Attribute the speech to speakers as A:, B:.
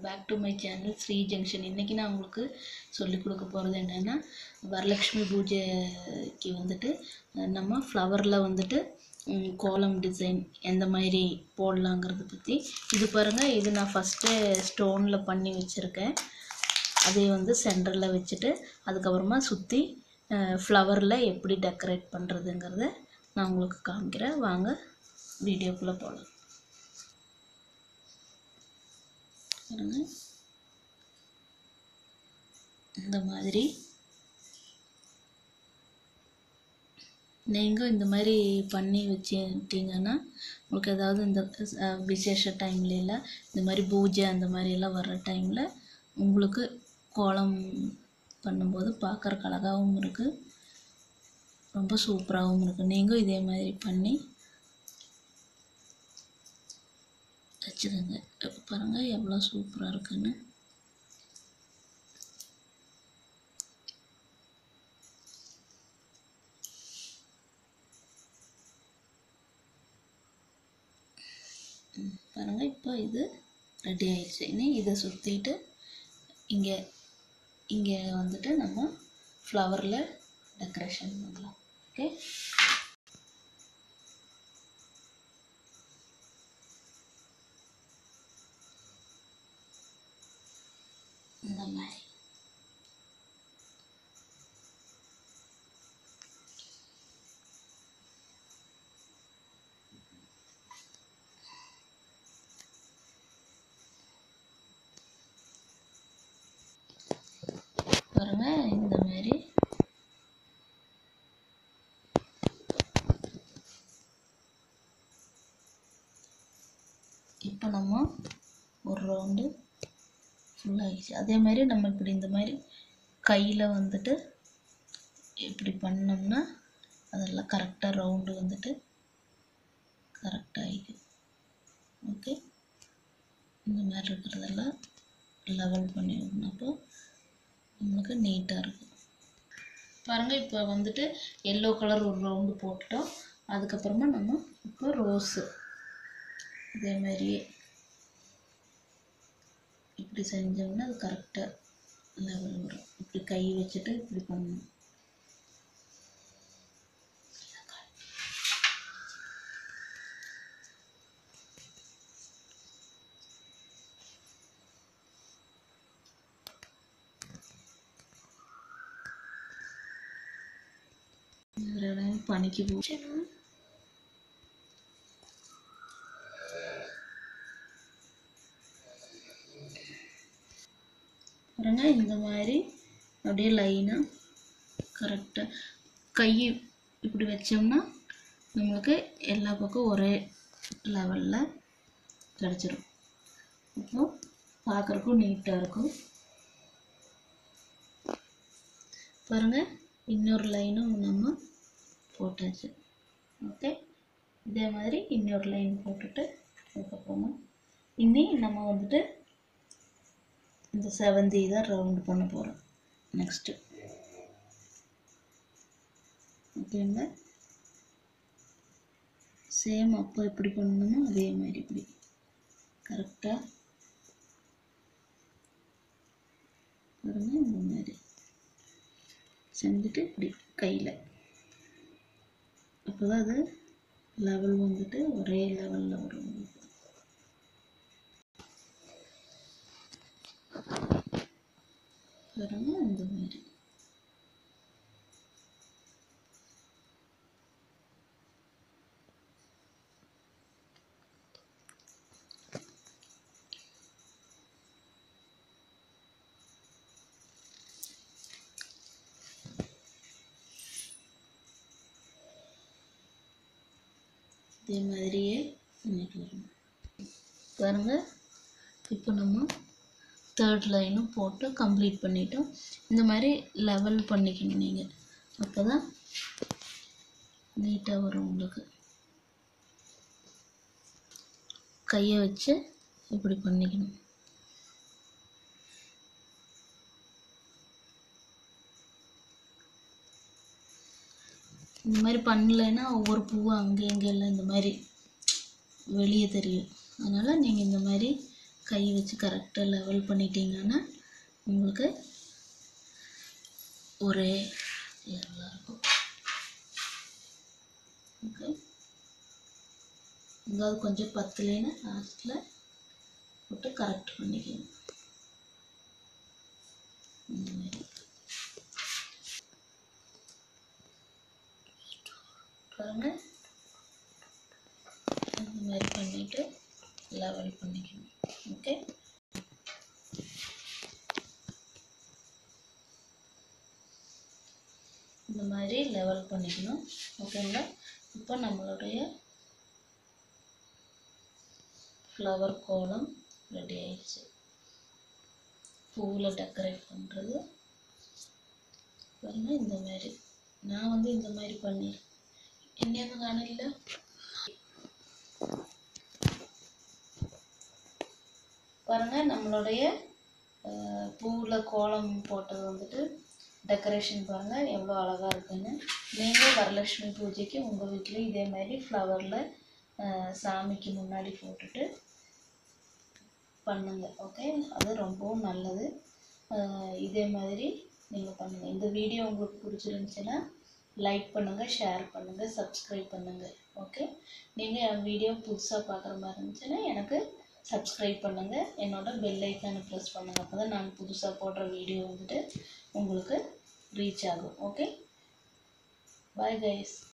A: Back to my channel Sri junction இன்றைக்கி நான் உங்களுக்கு சொல்லிக் கொடுக்க போகிறது என்னென்னா வரலக்ஷ்மி பூஜைக்கு வந்துட்டு அஹ், நம்ம ஃப்ளவரில் வந்துட்டு ம், கோலம் டிசைன் எந்த மாதிரி போடலாங்கிறத பற்றி இது பாருங்கள் இது நான் ஃபஸ்ட்டு ஸ்டோனில் பண்ணி வச்சுருக்கேன் அதை வந்து சென்டரில் வச்சுட்டு அதுக்கப்புறமா சுற்றி ஃப்ளவரில் எப்படி டெக்கரேட் பண்ணுறதுங்கிறத நான் உங்களுக்கு காமிக்கிறேன் வாங்க வீடியோக்குள்ளே போகலாம் பாருங்க இந்த மாதிரி நீங்கள் இந்த மாதிரி பண்ணி வச்சுட்டிங்கன்னா உங்களுக்கு ஏதாவது இந்த அஹ், விசேஷ டைம்ல இந்த மாதிரி பூஜை அந்த மாதிரி எல்லாம் வர்ற டைமில் உங்களுக்கு கோலம் பண்ணும்போது பார்க்குறக்கு அழகாகவும் இருக்குது ரொம்ப சூப்பராகவும் இருக்குது நீங்கள் இதே மாதிரி பண்ணி வச்சுருங்க பாருங்கள் எவ்வளோ சூப்பராக இருக்குன்னு ம், பாருங்க இப்போ இது ரெடி ஆயிடுச்சு இனி இதை சுற்றிட்டு இங்கே இங்கே வந்துட்டு நம்ம ஃப்ளவரில் டெக்கரேஷன் பண்ணலாம் ஓகே இந்த மாதிரி பாருங்க இந்த மாதிரி இப்போ நம்ம ஒரு ரவுண்டு ஃபுல்லாகிடுச்சு அதே மாதிரி நம்ம இப்படி இந்த மாதிரி கையில் வந்துட்டு இப்படி பண்ணோம்னா அதெல்லாம் கரெக்டாக ரவுண்டு வந்துட்டு கரெக்டாக ஆகிடும் ஓகே இந்த மாதிரி இருக்கிறதெல்லாம் லெவல் பண்ணி விடணும் நம்மளுக்கு நீட்டாக இருக்கும் பாருங்கள் இப்போ வந்துட்டு எல்லோ கலர் ஒரு ரவுண்டு போட்டுட்டோம் அதுக்கப்புறமா நம்ம இப்போ ரோஸு இதே மாதிரியே இப்படி செஞ்சோம்னா அது கரெக்டாக லெவல் வரும் இப்படி கை வச்சுட்டு இப்படி பண்ணணும் இதில் பனிக்கு போச்சு பாருங்க இந்த மாதிரி அப்படியே லைனாக கரெக்டாக கை இப்படி வச்சோம்னா நம்மளுக்கு எல்லா பக்கம் ஒரே லெவலில் கிடச்சிரும் அப்போ பார்க்குறக்கும் நீட்டாக இருக்கும் பாருங்கள் இன்னொரு லைனும் நம்ம போட்டாச்சு ஓகே இதே மாதிரி இன்னொரு லைன் போட்டுட்டு அதுக்கப்புறமா இனி நம்ம வந்துட்டு இந்த செவந்தி தான் ரவுண்ட் பண்ண போகிறோம் நெக்ஸ்ட்டு ஓகேங்களா சேம் அப்போ எப்படி பண்ணணுமோ அதே மாதிரி இப்படி கரெக்டாக பாருங்க இந்த மாதிரி செஞ்சுட்டு இப்படி கையில் அப்போ தான் அது லெவல் வந்துட்டு ஒரே லெவலில் வரும் உங்களுக்கு. பாருங்க இந்த மாதிரி இதே மாதிரியே பண்ணிட்டு வரணும் பாருங்க இப்போ நம்ம தேர்ட் லைனும் போட்டு கம்ப்ளீட் பண்ணிட்டோம் இந்த மாதிரி லெவல் பண்ணிக்கணும் நீங்கள் அப்போ தான் நீட்டாக வரும் உங்களுக்கு கையை வச்சு இப்படி பண்ணிக்கணும் இந்த மாதிரி பண்ணலைன்னா ஒவ்வொரு பூவும் அங்கே இங்கே எல்லாம் இந்த மாதிரி வெளியே தெரியும் அதனால் நீங்கள் இந்த மாதிரி கை வச்சு கரெக்டாக லெவல் பண்ணிட்டீங்கன்னா உங்களுக்கு ஒரே லெவலாக இருக்கும் ஓகே எங்காவது கொஞ்சம் பத்தலைன்னா லாஸ்ட்டில் போட்டு கரெக்ட் பண்ணிக்கணும் இந்த மாதிரி பாருங்க இந்த மாதிரி பண்ணிவிட்டு லெவல் பண்ணிக்கணும் ஓகே இந்த மாதிரி லெவல் பண்ணிக்கணும் ஓகேங்களா இப்போ நம்மளுடைய ஃப்ளவர் கோலம் ரெடி ஆயிடுச்சு பூவில் டெக்கரேட் பண்ணுறது பாருங்க இந்த மாதிரி நான் வந்து இந்த மாதிரி பண்ணி என்னன்னு காணல பாருங்க நம்மளுடைய அஹ், பூவில் கோலம் போட்டது வந்துட்டு டெக்கரேஷன் பாருங்கள் எவ்வளோ அழகாக இருக்குன்னு நீங்கள் வரலட்சுமி பூஜைக்கு உங்கள் வீட்டில் இதே மாதிரி ஃப்ளவரில் சாமிக்கு முன்னாடி போட்டுட்டு பண்ணுங்க ஓகே அது ரொம்பவும் நல்லது அஹ் இதே மாதிரி நீங்கள் பண்ணுங்கள் இந்த வீடியோ உங்களுக்கு பிடிச்சிருந்துச்சுன்னா லைக் பண்ணுங்கள் ஷேர் பண்ணுங்கள் சப்ஸ்கிரைப் பண்ணுங்கள் ஓகே நீங்கள் என் வீடியோ புதுசாக பார்க்குற மாதிரி இருந்துச்சுன்னா எனக்கு சப்ஸ்கிரைப் பண்ணுங்கள் என்னோட பெல் ஐக்கானை ப்ரெஸ் பண்ணுங்கள் அப்போ தான் நான் புதுசாக போடுற வீடியோ வந்துட்டு உங்களுக்கு ரீச் ஆகும் ஓகே பாய் கைஸ்